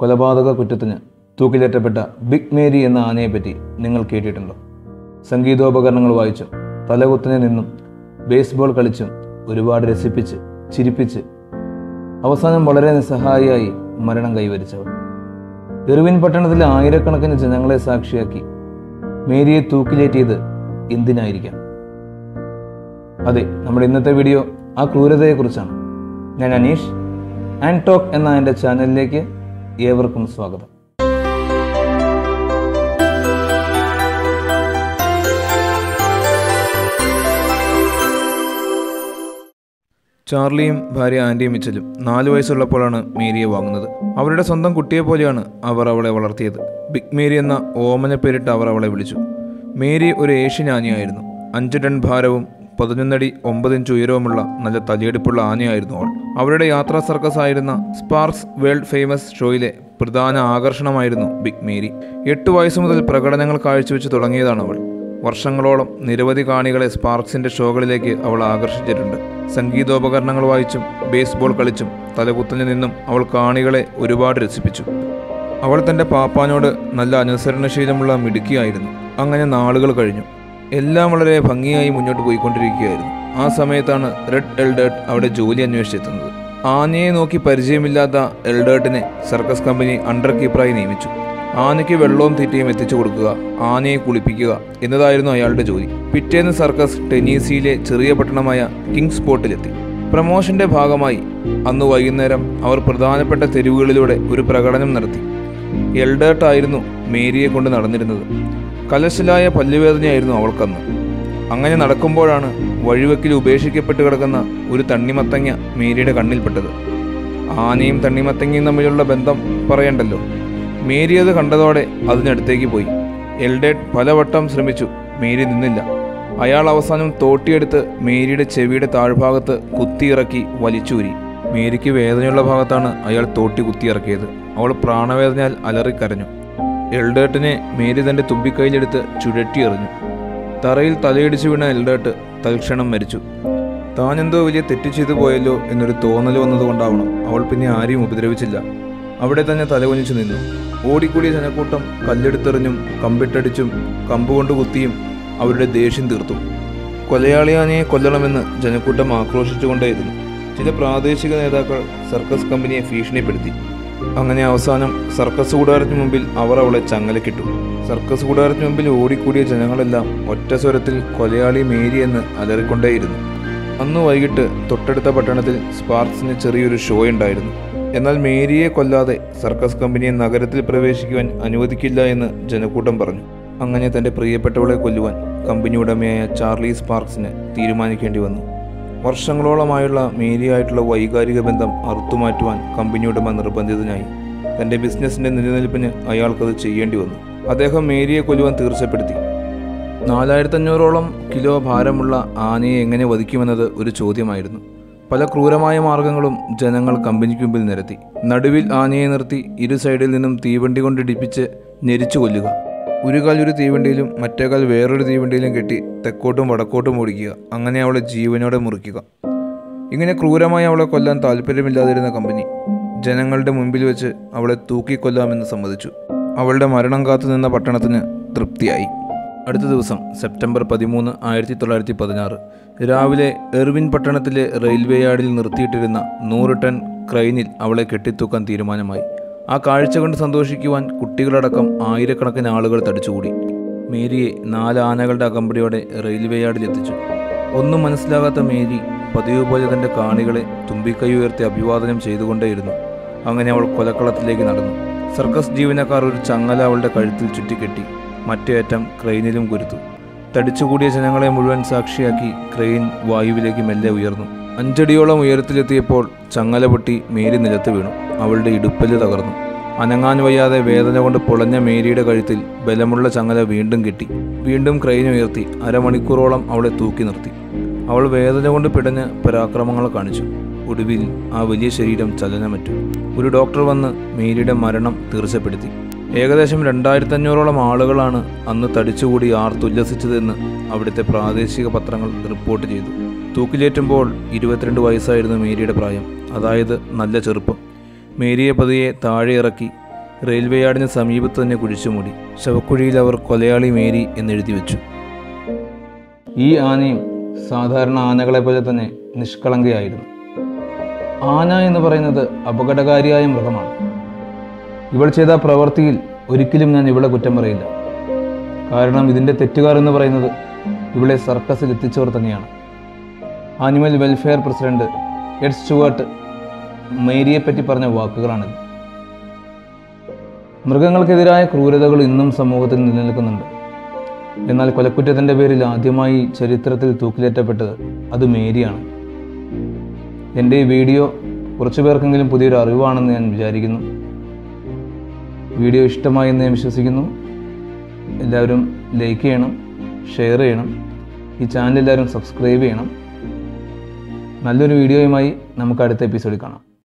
കൊലപാതക കുറ്റത്തിന് തൂക്കിലേറ്റപ്പെട്ട big Mary എന്ന ആനയെപ്പറ്റി നിങ്ങൾ കേട്ടിട്ടുണ്ടോ സംഗീതോപകരണങ്ങൾ വായിച്ചും തലകുത്തനെ നിന്നും ബേസ്ബോൾ കളിച്ചും ഒരുപാട് രസിപ്പിച്ച് ചിരിപ്പിച്ച് അവസാനം വളരെ നിസ്സഹായിയായി മരണം കൈവരിച്ചവൾ എറിവിൻ പട്ടണത്തിലെ ആയിരക്കണക്കിന് ജനങ്ങളെ സാക്ഷിയാക്കി മേരിയെ തൂക്കിലേറ്റിയത് എന്തിനായിരിക്കാം അതെ നമ്മുടെ ഇന്നത്തെ വീഡിയോ ആ ക്രൂരതയെക്കുറിച്ചാണ് ഞാൻ അനീഷ് ആൻഡ് ടോക്ക് എന്ന എൻ്റെ ചാനലിലേക്ക് ഏവർക്കും സ്വാഗതം ചാർലിയും ഭാര്യ ആൻറ്റിയും മിച്ചലും നാല് വയസ്സുള്ളപ്പോഴാണ് മേരിയെ വാങ്ങുന്നത് അവരുടെ സ്വന്തം കുട്ടിയെ പോലെയാണ് അവർ അവളെ വളർത്തിയത് ബിഗ് മേരി എന്ന ഓമന പേരിട്ട് അവർ അവളെ വിളിച്ചു മേരി ഒരു ഏഷ്യൻ ആനയായിരുന്നു അഞ്ച് ടൺ ഭാരവും പതിനൊന്നടി ഒമ്പത് ഇഞ്ച് ഉയരവുമുള്ള നല്ല തലയെടുപ്പുള്ള ആനയായിരുന്നു അവൾ അവരുടെ യാത്രാ സർക്കസ് ആയിരുന്ന സ്പാർക്സ് വേൾഡ് ഫേമസ് ഷോയിലെ പ്രധാന ആകർഷണമായിരുന്നു ബിഗ് മേരി എട്ട് വയസ്സ് മുതൽ പ്രകടനങ്ങൾ കാഴ്ചവെച്ച് തുടങ്ങിയതാണ് അവൾ വർഷങ്ങളോളം നിരവധി കാണികളെ സ്പാർക്സിന്റെ ഷോകളിലേക്ക് അവൾ ആകർഷിച്ചിട്ടുണ്ട് സംഗീതോപകരണങ്ങൾ വായിച്ചും ബേസ്ബോൾ കളിച്ചും തലകുത്തലിൽ നിന്നും അവൾ കാണികളെ ഒരുപാട് രസിപ്പിച്ചു അവൾ തൻ്റെ പാപ്പാനോട് നല്ല അനുസരണശീലമുള്ള മിടുക്കിയായിരുന്നു അങ്ങനെ നാളുകൾ കഴിഞ്ഞു എല്ലാം വളരെ ഭംഗിയായി മുന്നോട്ട് പോയിക്കൊണ്ടിരിക്കുകയായിരുന്നു ആ സമയത്താണ് റെഡ് എൽഡേർട്ട് അവിടെ ജോലി അന്വേഷിച്ചെത്തുന്നത് ആനയെ നോക്കി പരിചയമില്ലാത്ത എൽഡേർട്ടിനെ സർക്കസ് കമ്പനി അണ്ടർ കീപ്പറായി നിയമിച്ചു ആനയ്ക്ക് വെള്ളവും തീറ്റയും എത്തിച്ചു കൊടുക്കുക ആനയെ കുളിപ്പിക്കുക എന്നതായിരുന്നു അയാളുടെ ജോലി പിറ്റേന്ന് സർക്കസ് ടെന്നീസിയിലെ ചെറിയ പട്ടണമായ കിങ്സ് സ്പോട്ടിലെത്തി പ്രമോഷന്റെ ഭാഗമായി അന്ന് വൈകുന്നേരം അവർ പ്രധാനപ്പെട്ട തെരുവുകളിലൂടെ ഒരു പ്രകടനം നടത്തി എൽഡേർട്ട് ആയിരുന്നു മേരിയെ കൊണ്ട് നടന്നിരുന്നത് കലശലായ പല്ലുവേദനയായിരുന്നു അവൾക്കന്ന് അങ്ങനെ നടക്കുമ്പോഴാണ് വഴിവെക്കിൽ ഉപേക്ഷിക്കപ്പെട്ട് കിടക്കുന്ന ഒരു തണ്ണിമത്തങ്ങ മേരിയുടെ കണ്ണിൽപ്പെട്ടത് ആനയും തണ്ണിമത്തങ്ങയും തമ്മിലുള്ള ബന്ധം പറയണ്ടല്ലോ മേരി അത് കണ്ടതോടെ അതിനടുത്തേക്ക് പോയി എൽഡേറ്റ് പലവട്ടം ശ്രമിച്ചു മേരി നിന്നില്ല അയാൾ അവസാനം തോട്ടിയെടുത്ത് മേരിയുടെ ചെവിയുടെ താഴ്ഭാഗത്ത് കുത്തിയിറക്കി വലിച്ചൂരി മേരിക്ക് വേദനയുള്ള ഭാഗത്താണ് അയാൾ തോട്ടി കുത്തിയിറക്കിയത് അവൾ പ്രാണവേദനയാൽ അലറിക്കരഞ്ഞു എൽഡേർട്ടിനെ മേരി തന്റെ തുമ്പിക്കൈയിലെടുത്ത് ചുഴറ്റിയെറിഞ്ഞു തറയിൽ തലയിടിച്ചു വീണ എൽഡേർട്ട് തൽക്ഷണം മരിച്ചു താനെന്തോ വലിയ തെറ്റ് ചെയ്തു പോയല്ലോ എന്നൊരു തോന്നൽ വന്നതുകൊണ്ടാവണം അവൾ പിന്നെ ആരെയും ഉപദ്രവിച്ചില്ല അവിടെ തന്നെ തലകുനിച്ചു നിന്നു ഓടിക്കൂടിയ ജനക്കൂട്ടം കല്ലെടുത്തെറിഞ്ഞും കമ്പിട്ടടിച്ചും കമ്പുകൊണ്ട് കുത്തിയും അവരുടെ ദേഷ്യം തീർത്തു കൊലയാളിയാനയെ കൊല്ലണമെന്ന് ജനക്കൂട്ടം ആക്രോശിച്ചുകൊണ്ടേയിരുന്നു ചില പ്രാദേശിക നേതാക്കൾ സർക്കസ് കമ്പനിയെ ഭീഷണിപ്പെടുത്തി അങ്ങനെ അവസാനം സർക്കസ് കൂടാരത്തിന് മുമ്പിൽ അവർ അവളെ ചങ്ങലക്കിട്ടു സർക്കസ് കൂടാരത്തിന് മുമ്പിൽ ഓടിക്കൂടിയ ജനങ്ങളെല്ലാം ഒറ്റ സ്വരത്തിൽ കൊലയാളി മേരി എന്ന് അലറിക്കൊണ്ടേയിരുന്നു അന്ന് വൈകിട്ട് തൊട്ടടുത്ത പട്ടണത്തിൽ സ്പാർക്സിന് ചെറിയൊരു ഷോ ഉണ്ടായിരുന്നു എന്നാൽ മേരിയെ കൊല്ലാതെ സർക്കസ് കമ്പനിയെ നഗരത്തിൽ പ്രവേശിക്കുവാൻ അനുവദിക്കില്ല എന്ന് ജനക്കൂട്ടം പറഞ്ഞു അങ്ങനെ തന്റെ പ്രിയപ്പെട്ടവളെ കൊല്ലുവാൻ കമ്പനി ഉടമയായ ചാർലി സ്പാർക്സിന് തീരുമാനിക്കേണ്ടി വന്നു വർഷങ്ങളോളമായുള്ള മേരിയായിട്ടുള്ള വൈകാരിക ബന്ധം അറുത്തുമാറ്റുവാൻ കമ്പനി ഉടമ നിർബന്ധിതനായി തന്റെ ബിസിനസിന്റെ നിലനിൽപ്പിന് അയാൾക്കത് ചെയ്യേണ്ടി വന്നു അദ്ദേഹം മേരിയെ കൊല്ലുവാൻ തീർച്ചപ്പെടുത്തി നാലായിരത്തഞ്ഞൂറോളം കിലോ ഭാരമുള്ള ആനയെ എങ്ങനെ വധിക്കുമെന്നത് ഒരു ചോദ്യമായിരുന്നു പല ക്രൂരമായ മാർഗങ്ങളും ജനങ്ങൾ കമ്പനിക്ക് മുമ്പിൽ നിരത്തി നടുവിൽ ആനയെ നിർത്തി ഇരു സൈഡിൽ നിന്നും തീവണ്ടി കൊണ്ട് ഇടിപ്പിച്ച് ഞെരിച്ചു കൊല്ലുക ഒരു കാൽ ഒരു തീവണ്ടിയിലും മറ്റേ കാൽ വേറൊരു തീവണ്ടിയിലും കെട്ടി തെക്കോട്ടും വടക്കോട്ടും ഓടിക്കുക അങ്ങനെ അവളെ ജീവനോടെ മുറിക്കുക ഇങ്ങനെ ക്രൂരമായി അവളെ കൊല്ലാൻ താല്പര്യമില്ലാതിരുന്ന കമ്പനി ജനങ്ങളുടെ മുമ്പിൽ വെച്ച് അവളെ തൂക്കിക്കൊല്ലാമെന്ന് സമ്മതിച്ചു അവളുടെ മരണം കാത്തു നിന്ന പട്ടണത്തിന് തൃപ്തിയായി അടുത്ത ദിവസം സെപ്റ്റംബർ പതിമൂന്ന് ആയിരത്തി തൊള്ളായിരത്തി പതിനാറ് രാവിലെ എർവിൻ പട്ടണത്തിലെ റെയിൽവേ യാർഡിൽ നിർത്തിയിട്ടിരുന്ന നൂറ് ടൺ ക്രൈനിൽ അവളെ കെട്ടിത്തൂക്കാൻ തീരുമാനമായി ആ കാഴ്ച കണ്ട് സന്തോഷിക്കുവാൻ കുട്ടികളടക്കം ആയിരക്കണക്കിന് ആളുകൾ തടിച്ചുകൂടി മേരിയെ നാല് ആനകളുടെ അകമ്പടിയോടെ റെയിൽവേ യാർഡിൽ എത്തിച്ചു ഒന്നും മനസ്സിലാകാത്ത മേരി പതിവ് പോലെ തന്റെ കാണികളെ തുമ്പിക്കൈ ഉയർത്തി അഭിവാദനം ചെയ്തുകൊണ്ടേയിരുന്നു അങ്ങനെ അവൾ കൊലക്കളത്തിലേക്ക് നടന്നു സർക്കസ് ജീവനക്കാർ ഒരു ചങ്ങല അവളുടെ കഴുത്തിൽ ചുറ്റിക്കെട്ടി മറ്റേ അറ്റം ക്രെയിനിലും കുരുത്തു തടിച്ചുകൂടിയ ജനങ്ങളെ മുഴുവൻ സാക്ഷിയാക്കി ക്രെയിൻ വായുവിലേക്ക് മെല്ലെ ഉയർന്നു അഞ്ചടിയോളം ഉയരത്തിലെത്തിയപ്പോൾ ചങ്ങല പൊട്ടി മേരി നിലത്ത് വീണു അവളുടെ ഇടുപ്പല് തകർന്നു അനങ്ങാൻ വയ്യാതെ വേദന കൊണ്ട് പൊളഞ്ഞ മേരിയുടെ കഴുത്തിൽ ബലമുള്ള ചങ്ങല വീണ്ടും കെട്ടി വീണ്ടും ക്രെയിൻ ഉയർത്തി അരമണിക്കൂറോളം അവളെ തൂക്കി നിർത്തി അവൾ വേദന കൊണ്ട് പിടഞ്ഞ് പരാക്രമങ്ങൾ കാണിച്ചു ഒടുവിൽ ആ വലിയ ശരീരം ചലനമറ്റു ഒരു ഡോക്ടർ വന്ന് മേരിയുടെ മരണം തീർച്ചപ്പെടുത്തി ഏകദേശം രണ്ടായിരത്തഞ്ഞൂറോളം ആളുകളാണ് അന്ന് തടിച്ചുകൂടി ആർത്തുല്ലസിച്ചതെന്ന് അവിടുത്തെ പ്രാദേശിക പത്രങ്ങൾ റിപ്പോർട്ട് ചെയ്തു തൂക്കിലേറ്റുമ്പോൾ ഇരുപത്തിരണ്ട് വയസ്സായിരുന്നു മേരിയുടെ പ്രായം അതായത് നല്ല ചെറുപ്പം മേരിയെ പതിയെ താഴെ ഇറക്കി റെയിൽവേ യാർഡിന് സമീപത്ത് തന്നെ കുഴിച്ചുമൂടി ശവക്കുഴിയിൽ അവർ കൊലയാളി മേരി എന്നെഴുതി വെച്ചു ഈ ആനയും സാധാരണ ആനകളെ പോലെ തന്നെ നിഷ്കളങ്കയായിരുന്നു ആന എന്ന് പറയുന്നത് അപകടകാരിയായ മൃഗമാണ് ഇവൾ ചെയ്ത പ്രവൃത്തിയിൽ ഒരിക്കലും ഞാൻ ഇവളെ കുറ്റം പറയില്ല കാരണം ഇതിൻ്റെ തെറ്റുകാർ എന്ന് പറയുന്നത് ഇവളെ സർക്കസിൽ എത്തിച്ചവർ തന്നെയാണ് animal welfare president Ed Stuart മേരിയെ പറ്റി പറഞ്ഞ വാക്കുകളാണിത് മൃഗങ്ങൾക്കെതിരായ ക്രൂരതകൾ ഇന്നും സമൂഹത്തിൽ നിലനിൽക്കുന്നുണ്ട് എന്നാൽ കൊലക്കുറ്റത്തിൻ്റെ പേരിൽ ആദ്യമായി ചരിത്രത്തിൽ തൂക്കിലേറ്റപ്പെട്ടത് അത് മേരിയാണ് എൻ്റെ ഈ വീഡിയോ കുറച്ചു പേർക്കെങ്കിലും പുതിയൊരു അറിവാണെന്ന് ഞാൻ വിചാരിക്കുന്നു വീഡിയോ ഇഷ്ടമായി എന്ന് ഞാൻ വിശ്വസിക്കുന്നു എല്ലാവരും ലൈക്ക് ചെയ്യണം ഷെയർ ചെയ്യണം ഈ ചാനൽ എല്ലാവരും സബ്സ്ക്രൈബ് ചെയ്യണം നല്ലൊരു വീഡിയോയുമായി നമുക്ക് അടുത്ത എപ്പിസോഡിൽ കാണാം